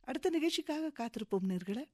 அடுத்த நிகழ்ச்சிக்காக காத்திருப்போம் நேர்களே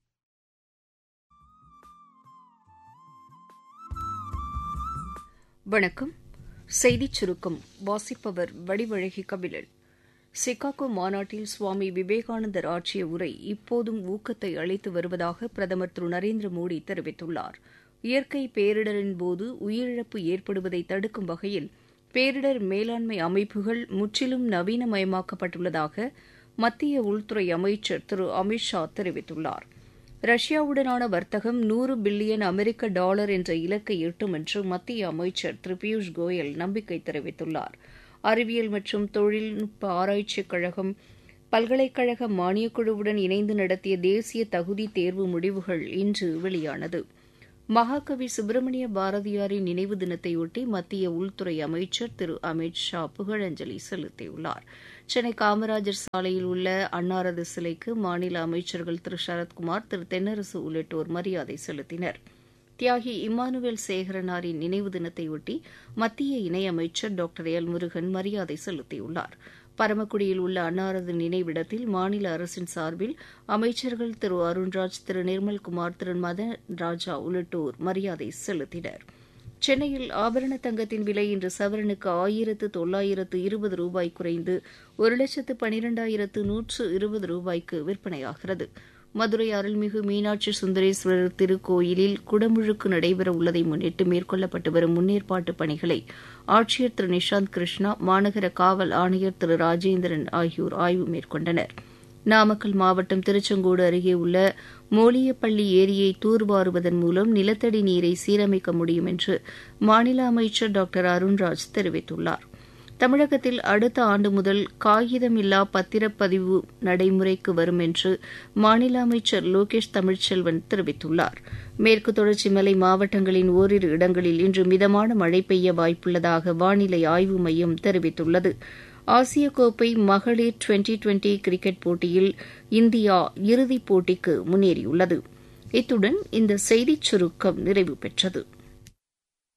வணக்கம் செய்திச் சுருக்கம் வாசிப்பவர் வடிவழகி கபிலன் சிகாகோ மாநாட்டில் சுவாமி விவேகானந்தர் ஆற்றிய உரை இப்போதும் ஊக்கத்தை அளித்து வருவதாக பிரதமர் திரு நரேந்திர மோடி தெரிவித்துள்ளார் இயற்கை பேரிடரின் போது உயிரிழப்பு ஏற்படுவதை தடுக்கும் வகையில் பேரிடர் மேலாண்மை அமைப்புகள் முற்றிலும் நவீனமயமாக்கப்பட்டுள்ளதாக மத்திய உள்துறை அமைச்சர் திரு அமித் ஷா தெரிவித்துள்ளார் ரஷ்யாவுடனான வர்த்தகம் நூறு பில்லியன் அமெரிக்க டாலர் என்ற இலக்கை எட்டும் என்று மத்திய அமைச்சர் திரு பியூஷ் கோயல் நம்பிக்கை தெரிவித்துள்ளார் அறிவியல் மற்றும் தொழில்நுட்ப ஆராய்ச்சிக் கழகம் பல்கலைக்கழக மானியக்குழுவுடன் இணைந்து நடத்திய தேசிய தகுதி தேர்வு முடிவுகள் இன்று வெளியானது மகாகவி சுப்பிரமணிய பாரதியாரின் நினைவு தினத்தையொட்டி மத்திய உள்துறை அமைச்சர் திரு அமித் ஷா புகழஞ்சலி செலுத்தியுள்ளார் சென்னை காமராஜர் சாலையில் உள்ள அன்னாரது சிலைக்கு மாநில அமைச்சர்கள் திரு சரத்குமார் திரு தென்னரசு உள்ளிட்டோர் மரியாதை செலுத்தினர் தியாகி இம்மானுவேல் சேகரனாரின் நினைவு தினத்தையொட்டி மத்திய இணையமைச்சர் டாக்டர் எல் முருகன் மரியாதை செலுத்தியுள்ளார் பரமக்குடியில் உள்ள அன்னாரது நினைவிடத்தில் மாநில அரசின் சார்பில் அமைச்சர்கள் திரு அருண்ராஜ் திரு நிர்மல்குமார் திரு மதன் ராஜா உள்ளிட்டோர் மரியாதை செலுத்தினர் சென்னையில் ஆபரண தங்கத்தின் விலை இன்று சவரனுக்கு ஆயிரத்து தொள்ளாயிரத்து இருபது ரூபாய் குறைந்து ஒரு லட்சத்து பனிரெண்டாயிரத்து நூற்று இருபது ரூபாய்க்கு விற்பனையாகிறது மதுரை அருள்மிகு மீனாட்சி சுந்தரேஸ்வரர் திருக்கோயிலில் குடமுழுக்கு நடைபெற உள்ளதை முன்னிட்டு மேற்கொள்ளப்பட்டு வரும் முன்னேற்பாட்டு பணிகளை ஆட்சியர் திரு நிஷாந்த் கிருஷ்ணா மாநகர காவல் ஆணையர் திரு ராஜேந்திரன் ஆகியோர் ஆய்வு மேற்கொண்டனர் நாமக்கல் மாவட்டம் திருச்செங்கோடு அருகே உள்ள மோலியப்பள்ளி ஏரியை தூர்வாருவதன் மூலம் நிலத்தடி நீரை சீரமைக்க முடியும் என்று மாநில அமைச்சர் டாக்டர் அருண்ராஜ் தெரிவித்துள்ளார் தமிழகத்தில் அடுத்த ஆண்டு முதல் காகிதமில்லா பத்திரப்பதிவு நடைமுறைக்கு வரும் என்று மாநில அமைச்சர் லோகேஷ் தமிழ்ச்செல்வன் தெரிவித்துள்ளார் மேற்கு தொடர்ச்சி மலை மாவட்டங்களின் ஓரிரு இடங்களில் இன்று மிதமான மழை பெய்ய வாய்ப்புள்ளதாக வானிலை ஆய்வு மையம் தெரிவித்துள்ளது ஆசிய கோப்பை மகளிர் டுவெண்டி டுவெண்டி கிரிக்கெட் போட்டியில் இந்தியா இறுதிப் போட்டிக்கு முன்னேறியுள்ளது இத்துடன் இந்த செய்திச் சுருக்கம் நிறைவு பெற்றது